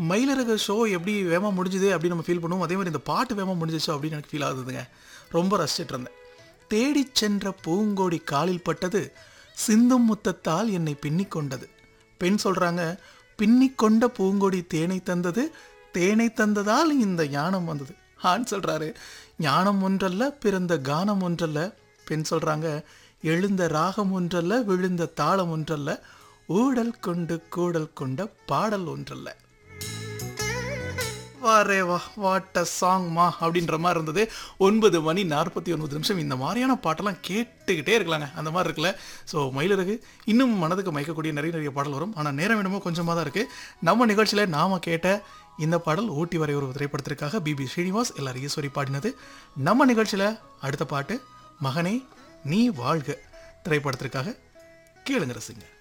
மயிலிறகு ஷோ எப்படி வேகமாக முடிஞ்சுது அப்படின்னு நம்ம ஃபீல் பண்ணுவோம் அதே மாதிரி இந்த பாட்டு வேகமாக முடிஞ்சிச்சோ அப்படின்னு எனக்கு ஃபீல் ஆகுதுங்க ரொம்ப ரசிச்சிட்டு இருந்தேன் தேடிச் சென்ற பூங்கோடி காலில் பட்டது சிந்தும் முத்தத்தால் என்னை பின்னிக் கொண்டது பெண் சொல்றாங்க பின்னிக் கொண்ட பூங்கொடி தேனை தந்தது தேனை தந்ததால் இந்த ஞானம் வந்தது ஆண் சொல்றாரு ஞானம் ஒன்றல்ல பிறந்த கானம் ஒன்றல்ல பெண் சொல்றாங்க எழுந்த ராகம் ஒன்றல்ல விழுந்த தாளம் ஒன்றல்ல ஊடல் கொண்டு கூடல் கொண்ட பாடல் ஒன்றல்ல வாரே வா வாட் அ சாங்மா அப்படின்ற மாதிரி இருந்தது ஒன்பது மணி நாற்பத்தி ஒன்பது நிமிஷம் இந்த மாதிரியான பாட்டெல்லாம் கேட்டுக்கிட்டே இருக்கலாங்க அந்த மாதிரி இருக்குல்ல ஸோ மயிலிறகு இன்னும் மனதுக்கு மயக்கக்கூடிய நிறைய நிறைய பாடல் வரும் ஆனால் நேரம் வேணுமோ கொஞ்சமாக தான் இருக்குது நம்ம நிகழ்ச்சியில் நாம கேட்ட இந்த பாடல் ஊட்டி வரை ஒரு திரைப்படத்திற்காக பிபி ஸ்ரீனிவாஸ் எல்லாரும் ஈஸ்வரி பாடினது நம்ம நிகழ்ச்சியில் அடுத்த பாட்டு மகனே நீ வாழ்க திரைப்படத்திற்காக கேளுங்க ரசிங்க